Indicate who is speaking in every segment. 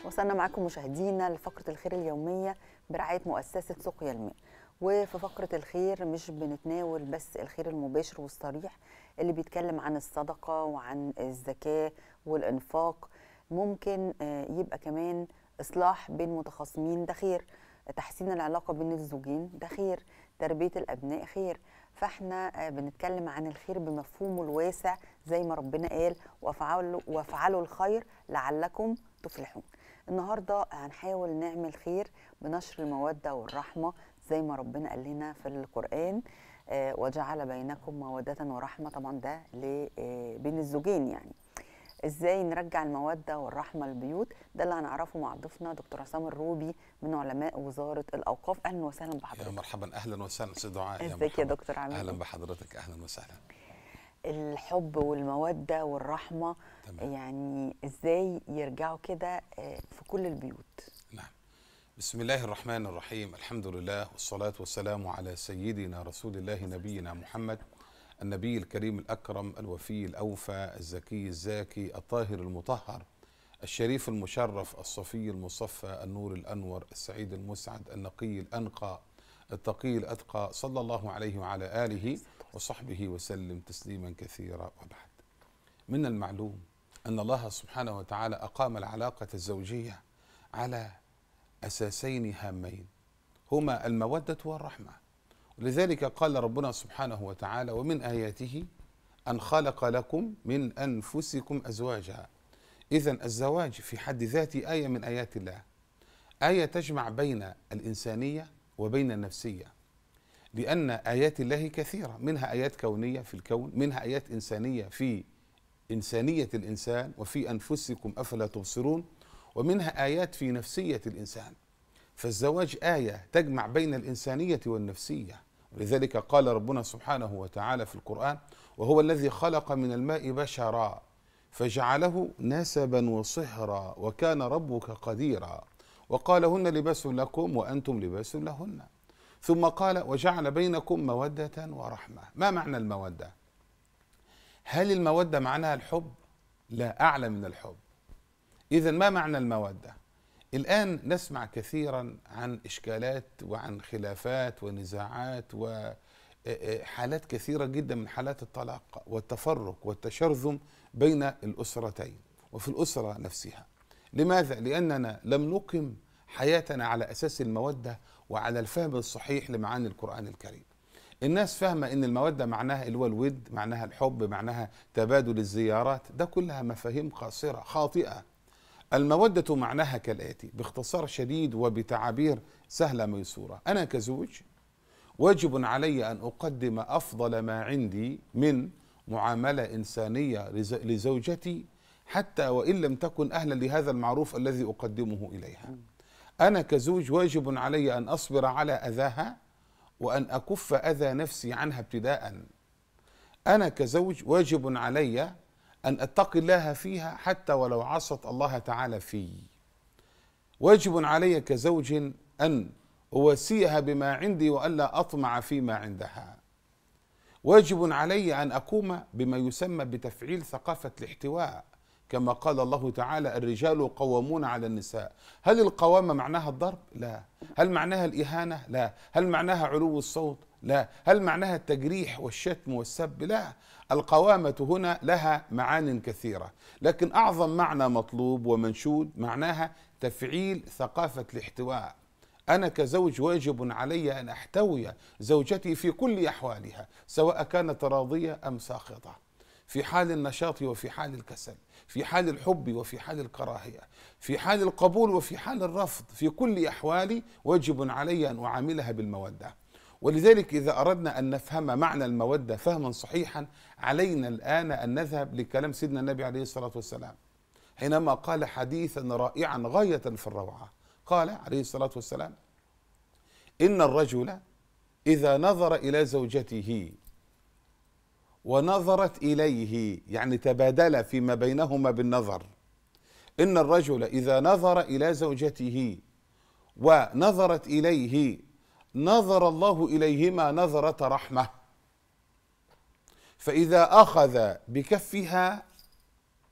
Speaker 1: وصلنا معكم مشاهدينا لفقرة الخير اليومية برعاية مؤسسة سقيا الماء وفي فقرة الخير مش بنتناول بس الخير المباشر والصريح اللي بيتكلم عن الصدقة وعن الزكاة والإنفاق ممكن آه، يبقى كمان إصلاح بين متخاصمين ده خير تحسين العلاقة بين الزوجين ده خير تربية الأبناء خير فاحنا آه، بنتكلم عن الخير بمفهومه الواسع زي ما ربنا قال وافعلوا وافعلوا الخير لعلكم تفلحون النهارده هنحاول نعمل خير بنشر الموده والرحمه زي ما ربنا قال لنا في القران آه، وجعل بينكم موده ورحمه طبعا ده ل- آه، بين الزوجين يعني ازاي نرجع الموده والرحمه للبيوت ده اللي هنعرفه مع ضيفنا دكتور عصام الروبي من علماء وزاره الاوقاف اهلا وسهلا
Speaker 2: يا
Speaker 1: بحضرتك
Speaker 2: مرحبا اهلا وسهلا استاذ دعاء
Speaker 1: ازيك يا
Speaker 2: مرحبا.
Speaker 1: دكتور عامل
Speaker 2: اهلا
Speaker 1: إيه؟
Speaker 2: بحضرتك اهلا وسهلا
Speaker 1: الحب والمودة والرحمة
Speaker 2: تمام.
Speaker 1: يعني ازاي يرجعوا كده آه، في كل البيوت
Speaker 2: نعم بسم الله الرحمن الرحيم الحمد لله والصلاة والسلام على سيدنا رسول الله نبينا محمد النبي الكريم الأكرم الوفي الأوفى الزكي الزاكي الطاهر المطهر الشريف المشرف الصفي المصفى النور الأنور السعيد المسعد النقي الأنقى التقي الأتقى صلى الله عليه وعلى آله وصحبه وسلم تسليما كثيرا وبعد من المعلوم أن الله سبحانه وتعالى أقام العلاقة الزوجية على أساسين هامين هما المودة والرحمة ولذلك قال ربنا سبحانه وتعالى ومن آياته أن خلق لكم من أنفسكم أزواجا إذا الزواج في حد ذاته آية من آيات الله آية تجمع بين الإنسانية وبين النفسية لأن آيات الله كثيرة منها آيات كونية في الكون منها آيات إنسانية في إنسانية الإنسان وفي أنفسكم أفلا تبصرون ومنها آيات في نفسية الإنسان فالزواج آية تجمع بين الإنسانية والنفسية ولذلك قال ربنا سبحانه وتعالى في القرآن وهو الذي خلق من الماء بشرا فجعله نسبا وصهرا وكان ربك قديرا وقال هن لباس لكم وأنتم لباس لهن ثم قال وجعل بينكم مودة ورحمة ما معنى المودة هل المودة معناها الحب لا أعلى من الحب إذا ما معنى المودة الآن نسمع كثيرا عن إشكالات وعن خلافات ونزاعات وحالات كثيرة جدا من حالات الطلاق والتفرق والتشرذم بين الأسرتين وفي الأسرة نفسها لماذا؟ لأننا لم نقم حياتنا على أساس المودة وعلى الفهم الصحيح لمعاني القرآن الكريم الناس فاهمة ان المودة معناها اللي هو الود معناها الحب معناها تبادل الزيارات ده كلها مفاهيم قاصرة خاطئة المودة معناها كالآتي باختصار شديد وبتعابير سهلة ميسورة أنا كزوج واجب علي أن أقدم أفضل ما عندي من معاملة إنسانية لز- لزوجتي حتى وإن لم تكن أهلا لهذا المعروف الذي أقدمه إليها أنا كزوج واجب علي أن أصبر على أذاها وأن أكف أذى نفسي عنها ابتداء أنا كزوج واجب علي أن أتقي الله فيها حتى ولو عصت الله تعالى في واجب علي كزوج أن أواسيها بما عندي وألا أطمع فيما عندها واجب علي أن أقوم بما يسمى بتفعيل ثقافة الاحتواء كما قال الله تعالى الرجال قوامون على النساء هل القوامة معناها الضرب؟ لا هل معناها الإهانة؟ لا هل معناها علو الصوت؟ لا هل معناها التجريح والشتم والسب؟ لا القوامة هنا لها معان كثيرة لكن أعظم معنى مطلوب ومنشود معناها تفعيل ثقافة الاحتواء أنا كزوج واجب علي أن أحتوي زوجتي في كل أحوالها سواء كانت راضية أم ساخطة في حال النشاط وفي حال الكسل في حال الحب وفي حال الكراهية في حال القبول وفي حال الرفض في كل أحوالي واجب علي أن أعاملها بالمودة ولذلك إذا أردنا أن نفهم معنى المودة فهما صحيحا علينا الآن أن نذهب لكلام سيدنا النبي عليه الصلاة والسلام حينما قال حديثا رائعا غاية في الروعة قال عليه الصلاة والسلام إن الرجل إذا نظر إلى زوجته ونظرت إليه يعني تبادل فيما بينهما بالنظر إن الرجل إذا نظر إلى زوجته ونظرت إليه نظر الله إليهما نظرة رحمة فإذا أخذ بكفها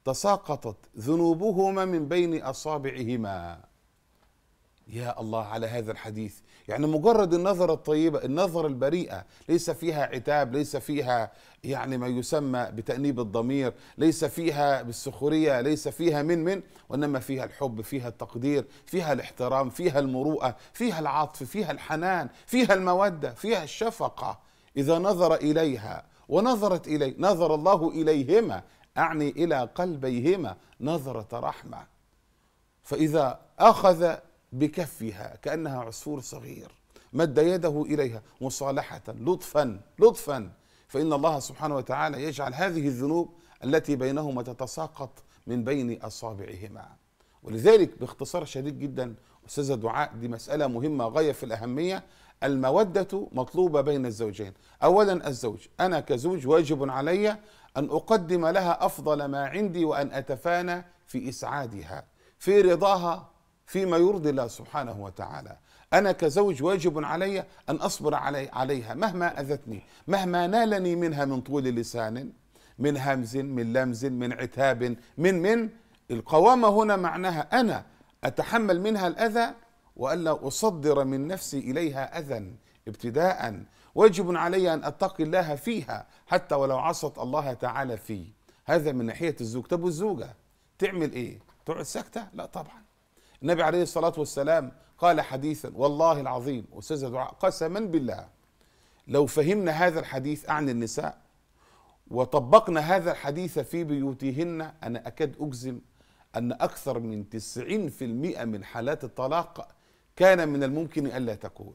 Speaker 2: تساقطت ذنوبهما من بين اصابعهما يا الله على هذا الحديث يعني مجرد النظرة الطيبة النظرة البريئة ليس فيها عتاب ليس فيها يعني ما يسمى بتأنيب الضمير ليس فيها بالسخرية ليس فيها من من وإنما فيها الحب فيها التقدير فيها الاحترام فيها المروءة فيها العطف فيها الحنان فيها المودة فيها الشفقة إذا نظر إليها ونظرت إليه نظر الله إليهما أعني إلى قلبيهما نظرة رحمة فإذا أخذ بكفها كأنها عصفور صغير مد يده إليها مصالحة لطفا لطفا فإن الله سبحانه وتعالى يجعل هذه الذنوب التي بينهما تتساقط من بين أصابعهما ولذلك باختصار شديد جدا أستاذة دعاء دي مسألة مهمة غاية في الأهمية المودة مطلوبة بين الزوجين أولا الزوج أنا كزوج واجب علي أن أقدم لها أفضل ما عندي وأن أتفانى في إسعادها في رضاها فيما يرضي الله سبحانه وتعالى أنا كزوج واجب علي أن أصبر علي عليها مهما أذتني مهما نالني منها من طول لسان من همز من لمز من عتاب من من القوامة هنا معناها أنا أتحمل منها الأذى وألا أصدر من نفسي إليها أذى ابتداء واجب علي أن أتقي الله فيها حتى ولو عصت الله تعالى فيه هذا من ناحية الزوج طب والزوجة تعمل إيه تقعد ساكتة لا طبعا النبي عليه الصلاة والسلام قال حديثا والله العظيم أستاذة دعاء قسما بالله لو فهمنا هذا الحديث عن النساء وطبقنا هذا الحديث في بيوتهن أنا أكاد أجزم أن أكثر من تسعين في المئة من حالات الطلاق كان من الممكن ألا تكون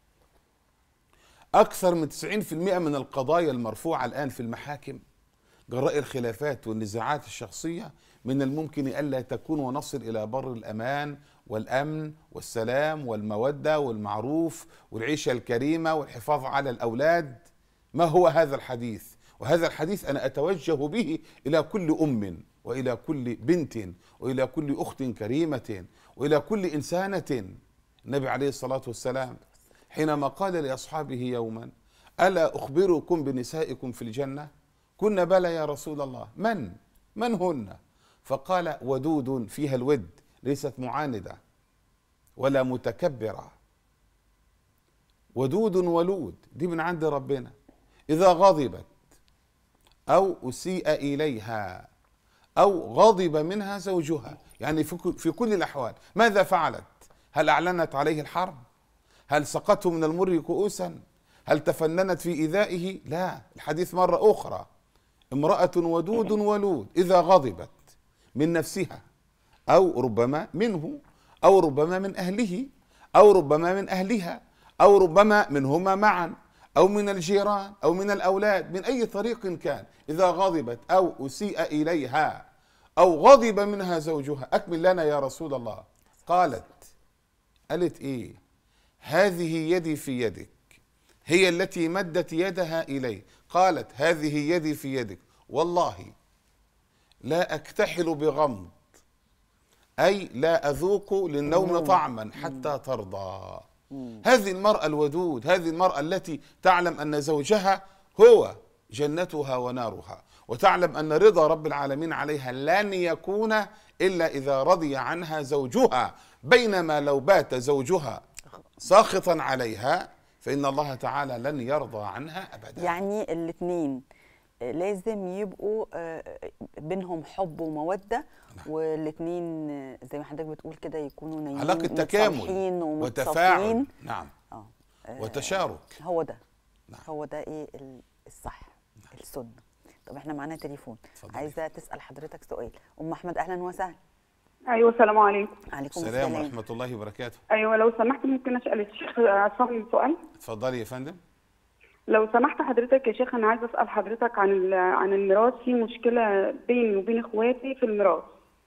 Speaker 2: أكثر من تسعين في المئة من القضايا المرفوعة الآن في المحاكم جراء الخلافات والنزاعات الشخصية من الممكن ألا تكون ونصل إلى بر الأمان والأمن والسلام والمودة والمعروف والعيشة الكريمة والحفاظ على الأولاد ما هو هذا الحديث وهذا الحديث أنا أتوجه به إلى كل أم وإلى كل بنت وإلى كل أخت كريمة وإلى كل إنسانة النبي عليه الصلاة والسلام حينما قال لأصحابه يوما ألا أخبركم بنسائكم في الجنة كنا بلى يا رسول الله من من هن فقال ودود فيها الود ليست معاندة ولا متكبرة ودود ولود دي من عند ربنا إذا غضبت أو أسيء إليها أو غضب منها زوجها يعني في كل الأحوال ماذا فعلت هل أعلنت عليه الحرب هل سقته من المر كؤوسا هل تفننت في إيذائه لا الحديث مرة أخرى امرأة ودود ولود إذا غضبت من نفسها او ربما منه او ربما من اهله او ربما من اهلها او ربما منهما معا او من الجيران او من الاولاد من اي طريق كان اذا غضبت او اسيء اليها او غضب منها زوجها اكمل لنا يا رسول الله قالت قالت ايه هذه يدي في يدك هي التي مدت يدها الي قالت هذه يدي في يدك والله لا اكتحل بغمض اي لا اذوق للنوم طعما حتى ترضى هذه المراه الودود هذه المراه التي تعلم ان زوجها هو جنتها ونارها وتعلم ان رضا رب العالمين عليها لن يكون الا اذا رضي عنها زوجها بينما لو بات زوجها ساخطا عليها فان الله تعالى لن يرضى عنها ابدا
Speaker 1: يعني الاثنين لازم يبقوا بينهم حب وموده نعم. والاثنين زي ما حضرتك بتقول كده يكونوا نايمين
Speaker 2: علاقه تكامل وتفاعل نعم اه وتشارك
Speaker 1: هو ده نعم. هو ده ايه الصح نعم. السنه طب احنا معانا تليفون فضلي. عايزه تسال حضرتك سؤال ام احمد اهلا وسهلا
Speaker 3: ايوه السلام عليكم
Speaker 1: عليكم
Speaker 2: السلام ورحمه الله وبركاته
Speaker 3: ايوه لو سمحت ممكن اسال الشيخ عصام سؤال
Speaker 2: اتفضلي يا فندم
Speaker 3: لو سمحت حضرتك يا شيخ انا عايزه اسال حضرتك عن عن الميراث في مشكله بيني وبين اخواتي في الميراث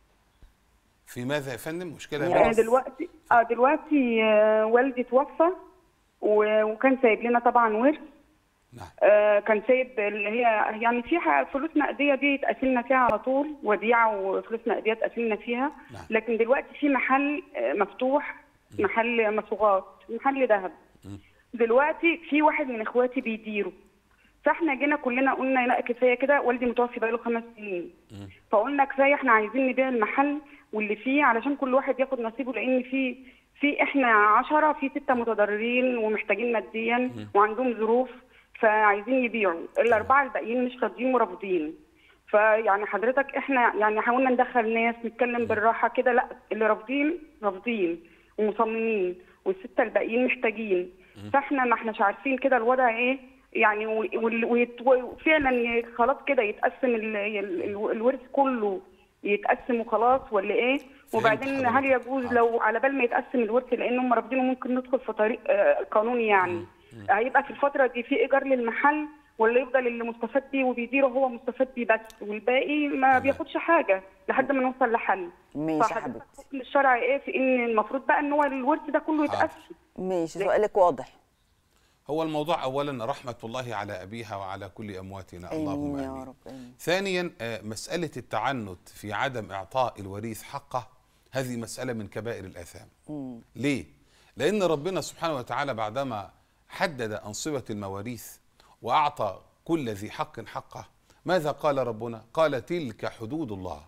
Speaker 2: في ماذا يا فندم مشكله
Speaker 3: يعني دلوقتي اه دلوقتي آه والدي توفى وكان سايب لنا طبعا ورث
Speaker 2: نعم
Speaker 3: آه كان سايب اللي هي يعني في فلوس نقديه دي اتقاسلنا فيها على طول وديعه وفلوس نقديه اتقاسلنا فيها
Speaker 2: نعم.
Speaker 3: لكن دلوقتي في محل مفتوح محل مصوغات محل ذهب دلوقتي في واحد من اخواتي بيديره فاحنا جينا كلنا قلنا لا كفايه كده والدي متوفي بقاله خمس سنين فقلنا كفايه احنا عايزين نبيع المحل واللي فيه علشان كل واحد ياخد نصيبه لان في في احنا عشرة في ستة متضررين ومحتاجين ماديا وعندهم ظروف فعايزين يبيعوا الأربعة الباقيين مش راضيين ورافضين فيعني حضرتك احنا يعني حاولنا ندخل ناس نتكلم بالراحة كده لا اللي رافضين رافضين ومصممين والستة الباقيين محتاجين فاحنا ما احناش عارفين كده الوضع ايه يعني و- وال- ويت- وفعلا ي- خلاص كده يتقسم ال- ال- ال- الورث كله يتقسم وخلاص ولا ايه وبعدين
Speaker 2: حضرتك.
Speaker 3: هل يجوز لو على بال ما يتقسم الورث لانهم رافضينه ممكن ندخل في طريق آه، قانوني يعني هيبقى في الفتره دي في ايجار للمحل ولا يفضل اللي مستفاد بيه وبيديره هو مستفاد بيه بس والباقي ما بياخدش حاجه لحد ما نوصل لحل
Speaker 1: ماشي يا
Speaker 3: فحضرتك
Speaker 1: حبيبتي
Speaker 3: حكم الشرع ايه في ان المفروض بقى ان هو الورث ده كله
Speaker 2: حاضر.
Speaker 3: يتقسم
Speaker 1: ماشي سؤالك واضح
Speaker 2: هو الموضوع اولا رحمه الله على ابيها وعلى كل امواتنا اللهم
Speaker 1: امين يا
Speaker 2: امين
Speaker 1: رب امين
Speaker 2: ثانيا آه، مسألة التعنت في عدم إعطاء الوريث حقه هذه مسألة من كبائر الآثام
Speaker 1: مم.
Speaker 2: ليه؟ لأن ربنا سبحانه وتعالى بعدما حدد أنصبة المواريث وأعطى كل ذي حق حقه ماذا قال ربنا؟ قال تلك حدود الله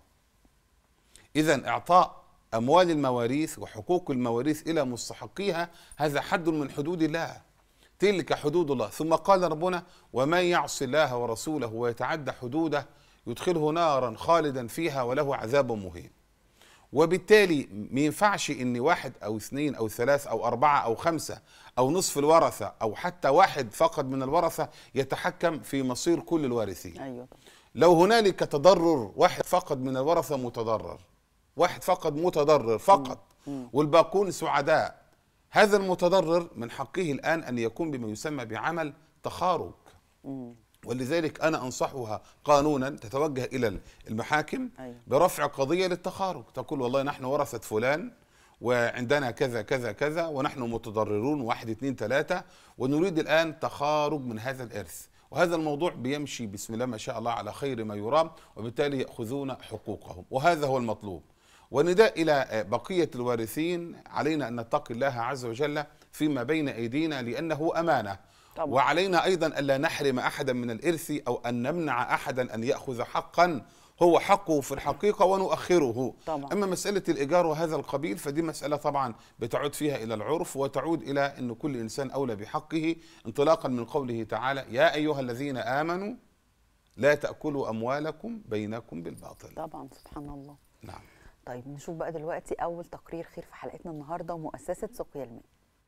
Speaker 2: إذا إعطاء أموال المواريث وحقوق المواريث إلى مستحقيها هذا حد من حدود الله تلك حدود الله ثم قال ربنا ومن يعص الله ورسوله ويتعدى حدوده يدخله نارا خالدا فيها وله عذاب مهين وبالتالي ما ينفعش ان واحد او اثنين او ثلاث او اربعه او خمسه او نصف الورثه او حتى واحد فقط من الورثه يتحكم في مصير كل الوارثين
Speaker 1: ايوه طبعا
Speaker 2: لو هنالك تضرر واحد فقط من الورثه متضرر واحد فقط متضرر فقط والباقون سعداء هذا المتضرر من حقه الان ان يكون بما يسمى بعمل تخارج ولذلك انا انصحها قانونا تتوجه الى المحاكم
Speaker 1: أيوة.
Speaker 2: برفع قضيه للتخارج تقول والله نحن ورثه فلان وعندنا كذا كذا كذا ونحن متضررون واحد اثنين ثلاثة ونريد الآن تخارج من هذا الإرث وهذا الموضوع بيمشي بسم الله ما شاء الله على خير ما يرام وبالتالي يأخذون حقوقهم وهذا هو المطلوب ونداء إلى بقية الوارثين علينا أن نتقي الله عز وجل فيما بين أيدينا لأنه أمانة
Speaker 1: طبعا.
Speaker 2: وعلينا أيضا ألا نحرم أحدا من الإرث أو أن نمنع أحدا أن يأخذ حقا هو حقه في الحقيقة ونؤخره
Speaker 1: طبعا.
Speaker 2: أما مسألة الإيجار وهذا القبيل فدي مسألة طبعا بتعود فيها إلى العرف وتعود إلى أن كل إنسان أولى بحقه انطلاقا من قوله تعالى يا أيها الذين آمنوا لا تأكلوا أموالكم بينكم بالباطل
Speaker 1: طبعا سبحان الله
Speaker 2: نعم
Speaker 1: طيب نشوف بقى دلوقتي اول تقرير خير في حلقتنا النهارده ومؤسسه سقيا الماء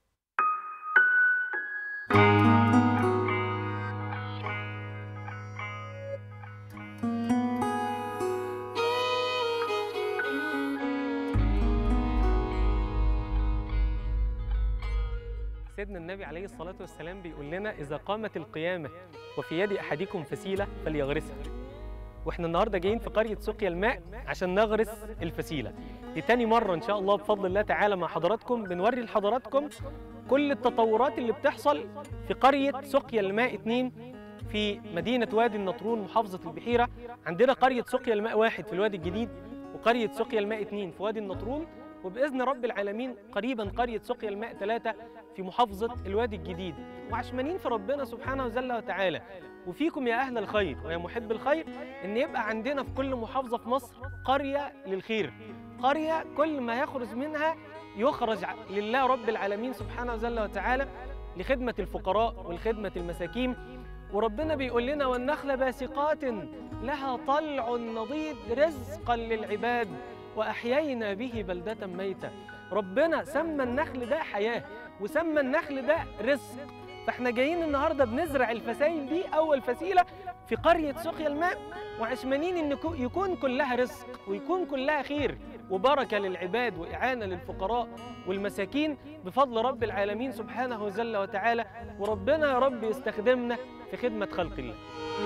Speaker 4: سيدنا النبي عليه الصلاة والسلام بيقول لنا إذا قامت القيامة وفي يد أحدكم فسيلة فليغرسها واحنا النهارده جايين في قرية سقيا الماء عشان نغرس الفسيلة دي تاني مرة إن شاء الله بفضل الله تعالى مع حضراتكم بنوري لحضراتكم كل التطورات اللي بتحصل في قرية سقيا الماء 2 في مدينة وادي النطرون محافظة البحيرة عندنا قرية سقيا الماء واحد في الوادي الجديد وقرية سقيا الماء 2 في وادي النطرون وبإذن رب العالمين قريبا قرية سقيا الماء 3 في محافظة الوادي الجديد وعشمانين في ربنا سبحانه وجل وتعالى وفيكم يا أهل الخير ويا محب الخير إن يبقى عندنا في كل محافظة في مصر قرية للخير قرية كل ما يخرج منها يخرج ع- لله رب العالمين سبحانه وجل وتعالى لخدمة الفقراء والخدمة المساكين وربنا بيقول لنا والنخل باسقات لها طلع نضيد رزقا للعباد وأحيينا به بلدة ميتة ربنا سمى النخل ده حياة وسمى النخل ده رزق فاحنا جايين النهارده بنزرع الفسائل دي اول فسيله في قريه سقيا الماء وعشمانين ان كو- يكون كلها رزق ويكون كلها خير وبركه للعباد واعانه للفقراء والمساكين بفضل رب العالمين سبحانه وجل وتعالى وربنا يا رب يستخدمنا في خدمه خلق الله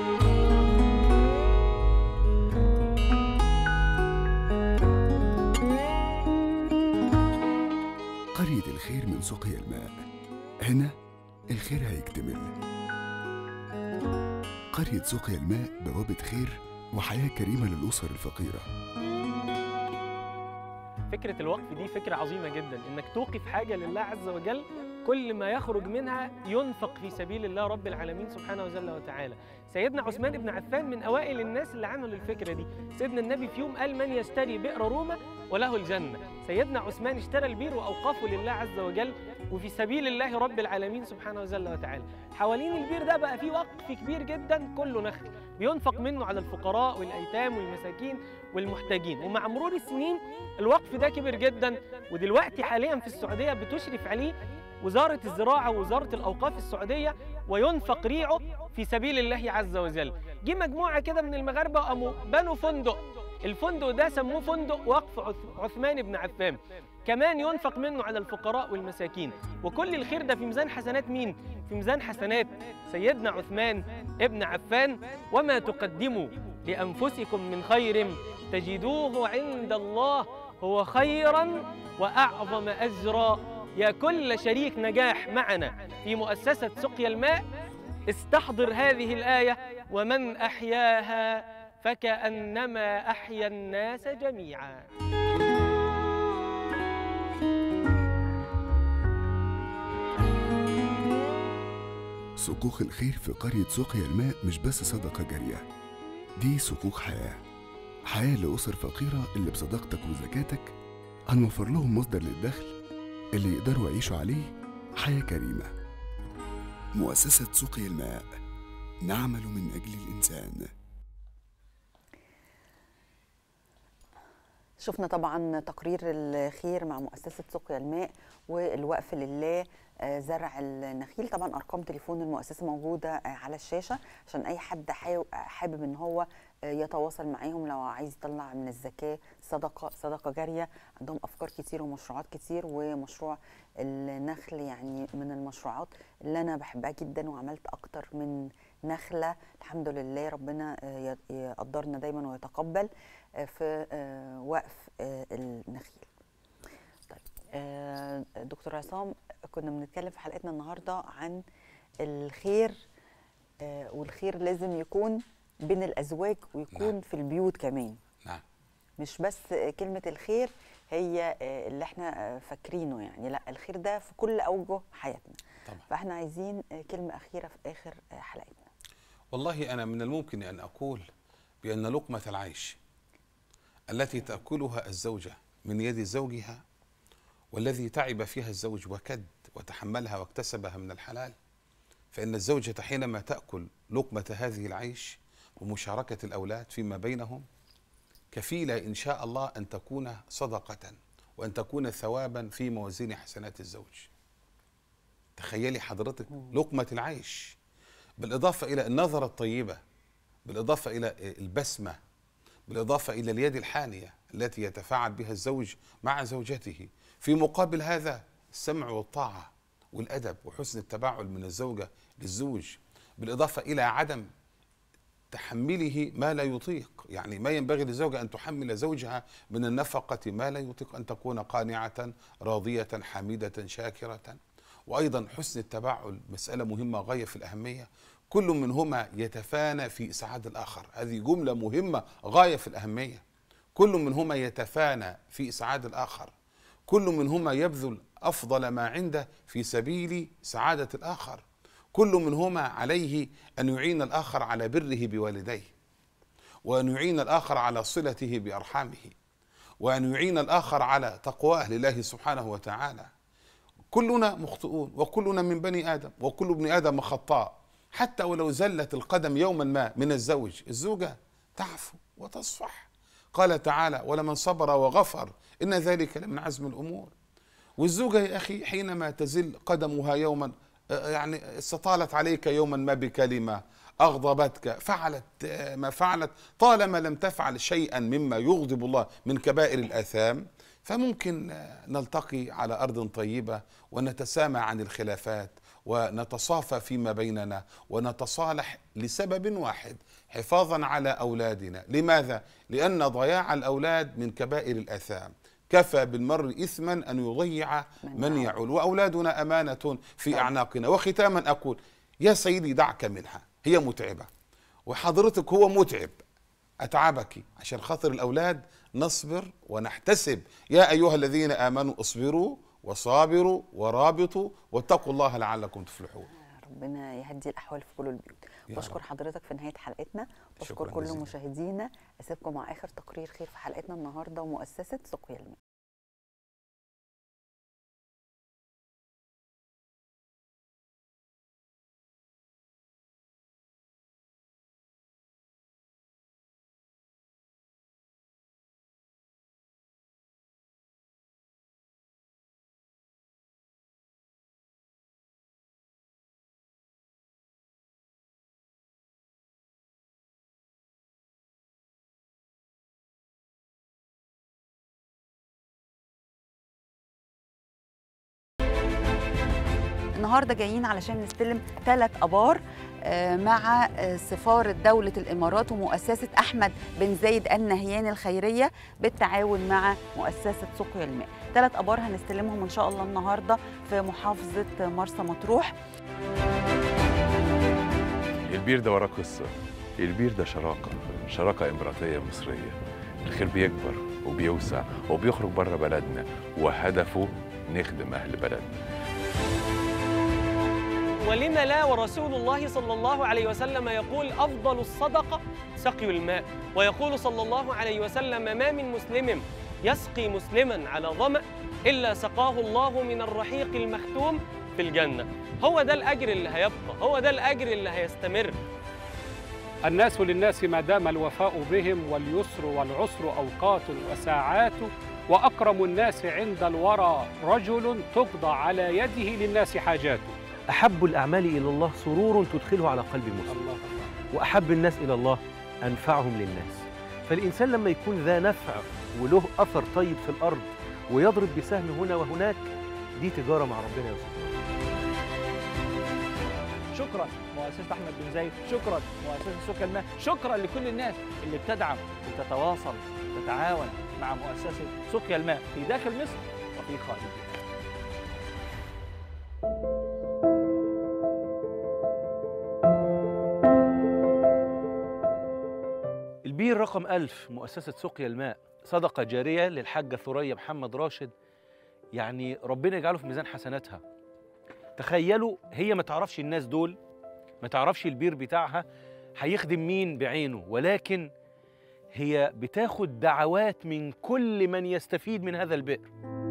Speaker 5: قرية الخير من سقيا الماء هنا الخير هيكتمل قرية سقيا الماء بوابة خير وحياة كريمة للأسر الفقيرة
Speaker 4: فكرة الوقف دي فكرة عظيمة جدا انك توقف حاجة لله عز وجل كل ما يخرج منها ينفق في سبيل الله رب العالمين سبحانه وجل وتعالى سيدنا عثمان بن عفان من اوائل الناس اللي عملوا الفكره دي سيدنا النبي في يوم قال من يشتري بئر روما وله الجنه سيدنا عثمان اشترى البير واوقفه لله عز وجل وفي سبيل الله رب العالمين سبحانه وجل وتعالى حوالين البير ده بقى فيه وقف كبير جدا كله نخل بينفق منه على الفقراء والايتام والمساكين والمحتاجين ومع مرور السنين الوقف ده كبر جدا ودلوقتي حاليا في السعوديه بتشرف عليه وزاره الزراعه ووزاره الاوقاف السعوديه وينفق ريعه في سبيل الله عز وجل جه مجموعه كده من المغاربه قاموا بنوا فندق الفندق ده سموه فندق وقف عث- عثمان بن عفان كمان ينفق منه على الفقراء والمساكين وكل الخير ده في ميزان حسنات مين في ميزان حسنات سيدنا عثمان ابن عفان وما تقدموا لانفسكم من خير تجدوه عند الله هو خيرا واعظم اجرا يا كل شريك نجاح معنا في مؤسسه سقيا الماء استحضر هذه الايه ومن احياها فكانما احيا الناس جميعا
Speaker 5: صكوك الخير في قرية سقيا الماء مش بس صدقة جارية دي صكوك حياة حياة لأسر فقيرة اللي بصداقتك وزكاتك هنوفر لهم مصدر للدخل اللي يقدروا يعيشوا عليه حياة كريمة مؤسسة سقيا الماء نعمل من أجل الإنسان
Speaker 1: شفنا طبعا تقرير الخير مع مؤسسة سقيا الماء والوقف لله آه، زرع النخيل طبعا ارقام تليفون المؤسسه موجوده آه، على الشاشه عشان اي حد حاو- حابب ان هو آه، يتواصل معاهم لو عايز يطلع من الزكاه صدقه صدقه جاريه عندهم افكار كتير ومشروعات كتير ومشروع النخل يعني من المشروعات اللي انا بحبها جدا وعملت اكتر من نخله الحمد لله ربنا آه، ي- يقدرنا دايما ويتقبل آه، في آه، وقف آه، النخيل طيب آه، دكتور عصام كنا بنتكلم في حلقتنا النهارده عن الخير آه، والخير لازم يكون بين الازواج ويكون
Speaker 2: نعم.
Speaker 1: في البيوت كمان
Speaker 2: نعم
Speaker 1: مش بس كلمه الخير هي آه، اللي احنا آه، فاكرينه يعني لا الخير ده في كل اوجه حياتنا
Speaker 2: طبعا
Speaker 1: فاحنا عايزين آه، كلمه اخيره في اخر آه، حلقتنا
Speaker 2: والله أنا من الممكن أن أقول بأن لقمة العيش التي تأكلها الزوجة من يد زوجها والذي تعب فيها الزوج وكد وتحملها واكتسبها من الحلال فإن الزوجة حينما تأكل لقمة هذه العيش ومشاركة الأولاد فيما بينهم كفيلة إن شاء الله أن تكون صدقة وأن تكون ثوابا في موازين حسنات الزوج تخيلي حضرتك لقمة العيش بالإضافة إلى النظرة الطيبة بالإضافة إلى البسمة بالإضافة إلى اليد الحانية التي يتفاعل بها الزوج مع زوجته في مقابل هذا السمع والطاعة والأدب وحسن التباعل من الزوجة للزوج بالإضافة إلى عدم تحمله ما لا يطيق يعني ما ينبغي للزوجة أن تحمل زوجها من النفقة ما لا يطيق أن تكون قانعة راضية حميدة شاكرة وأيضا حسن التباعل مسألة مهمة غاية في الأهمية كل منهما يتفانى في إسعاد الآخر هذه جملة مهمة غاية في الأهمية كل منهما يتفانى في إسعاد الآخر كل منهما يبذل أفضل ما عنده في سبيل سعادة الآخر كل منهما عليه أن يعين الآخر على بره بوالديه وأن يعين الآخر على صلته بأرحامه وأن يعين الآخر على تقواه لله سبحانه وتعالى كلنا مخطئون وكلنا من بني آدم وكل ابن آدم خطاء حتى ولو زلت القدم يوما ما من الزوج الزوجة تعفو وتصفح قال تعالى ولمن صبر وغفر إن ذلك لمن عزم الأمور والزوجة يا أخي حينما تزل قدمها يوما آه، يعني استطالت عليك يوما ما بكلمة أغضبتك فعلت آه، ما فعلت طالما لم تفعل شيئا مما يغضب الله من كبائر الآثام فممكن آه، نلتقي على أرض طيبة ونتسامى عن الخلافات ونتصافى فيما بيننا ونتصالح لسبب واحد حفاظا على أولادنا لماذا؟ لأن ضياع الأولاد من كبائر الآثام كفى بالمرء إثما أن يضيع من يعول وأولادنا أمانة في أعناقنا وختاما أقول يا سيدي دعك منها هي متعبة وحضرتك هو متعب أتعبك عشان خاطر الأولاد نصبر ونحتسب يا أيها الذين آمنوا اصبروا وصابروا ورابطوا واتقوا الله لعلكم تفلحون
Speaker 1: ربنا يهدي الاحوال في كل البيوت
Speaker 2: يا
Speaker 1: بشكر
Speaker 2: رب.
Speaker 1: حضرتك في نهايه حلقتنا بشكر
Speaker 2: شكراً
Speaker 1: كل
Speaker 2: جزيلاً.
Speaker 1: مشاهدينا اسيبكم مع اخر تقرير خير في حلقتنا النهارده ومؤسسه سقيا الماء النهارده جايين علشان نستلم ثلاث ابار آه، مع آه، سفارة دولة الإمارات ومؤسسة أحمد بن زايد النهيان الخيرية بالتعاون مع مؤسسة سقيا الماء ثلاث أبار هنستلمهم إن شاء الله النهاردة في محافظة مرسى مطروح
Speaker 6: البير ده وراه قصة البير ده شراكة شراكة إماراتية مصرية الخير بيكبر وبيوسع وبيخرج بره بلدنا وهدفه نخدم أهل بلدنا
Speaker 4: ولم لا ورسول الله صلى الله عليه وسلم يقول أفضل الصدقة سقي الماء ويقول صلى الله عليه وسلم ما من مسلم يسقي مسلما على ظمأ إلا سقاه الله من الرحيق المختوم في الجنة هو ده الأجر اللي هيبقى هو ده الأجر اللي هيستمر
Speaker 7: الناس للناس ما دام الوفاء بهم واليسر والعسر أوقات وساعات وأكرم الناس عند الورى رجل تقضى على يده للناس حاجاته
Speaker 8: أحب الأعمال إلى الله سرور تدخله على قلب مسلم
Speaker 7: الله
Speaker 8: وأحب الناس إلى الله أنفعهم للناس فالإنسان لما يكون ذا نفع وله أثر طيب في الأرض ويضرب بسهم هنا وهناك دي تجارة مع ربنا يا أستاذ
Speaker 9: شكرا مؤسسة أحمد بن زايد شكرا مؤسسة سكر الماء شكرا لكل الناس اللي بتدعم وتتواصل وتتعاون مع مؤسسة سقيا الماء في داخل مصر وفي خارجها
Speaker 8: البير رقم ألف مؤسسة سقيا الماء صدقة جارية للحاجة ثريا محمد راشد يعني ربنا يجعله في ميزان حسناتها تخيلوا هي ما تعرفش الناس دول ما تعرفش البير بتاعها هيخدم مين بعينه ولكن هي بتاخد دعوات من كل من يستفيد من هذا البئر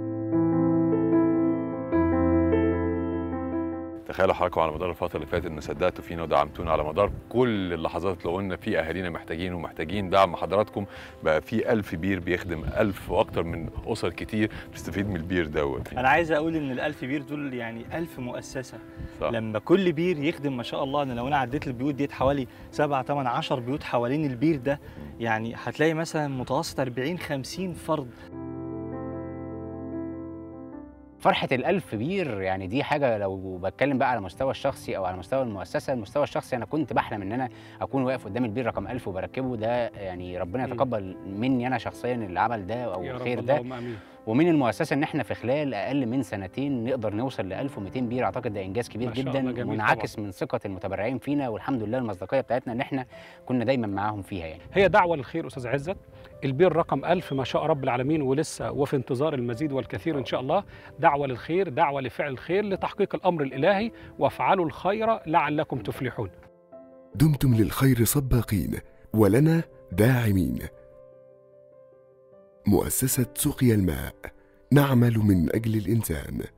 Speaker 6: تخيلوا حضراتكم على مدار الفترة اللي فاتت إن صدقتوا فينا ودعمتونا على مدار كل اللحظات اللي قلنا في أهالينا محتاجين ومحتاجين دعم حضراتكم بقى في ألف بير بيخدم ألف وأكتر من أسر كتير بتستفيد من البير دوت
Speaker 9: أنا عايز أقول إن الألف بير دول يعني ألف مؤسسة
Speaker 6: صح.
Speaker 9: لما كل بير يخدم ما شاء الله أنا لو أنا عديت البيوت ديت حوالي 7 8 10 بيوت حوالين البير ده يعني هتلاقي مثلا متوسط 40 50 فرد
Speaker 10: فرحة الألف بير يعني دي حاجة لو بتكلم بقى على المستوى الشخصي أو على مستوى المؤسسة المستوى الشخصي أنا كنت بحلم إن أنا أكون واقف قدام البير رقم ألف وبركبه ده يعني ربنا
Speaker 7: مم.
Speaker 10: يتقبل مني أنا شخصيا العمل ده أو
Speaker 7: يا رب
Speaker 10: الخير ده
Speaker 7: اللهم آمين
Speaker 10: ومن المؤسسة إن إحنا في خلال أقل من سنتين نقدر نوصل ل 1200 بير أعتقد ده إنجاز كبير
Speaker 7: ما شاء
Speaker 10: جدا
Speaker 7: الله، جميل
Speaker 10: منعكس من ثقة المتبرعين فينا والحمد لله المصداقية بتاعتنا إن إحنا كنا دايما معاهم فيها يعني
Speaker 7: هي دعوة للخير أستاذ عزت البير رقم ألف ما شاء رب العالمين ولسه وفي انتظار المزيد والكثير إن شاء الله دعوة للخير دعوة لفعل الخير لتحقيق الأمر الإلهي وافعلوا الخير لعلكم تفلحون
Speaker 5: دمتم للخير سباقين ولنا داعمين مؤسسة سقيا الماء نعمل من أجل الإنسان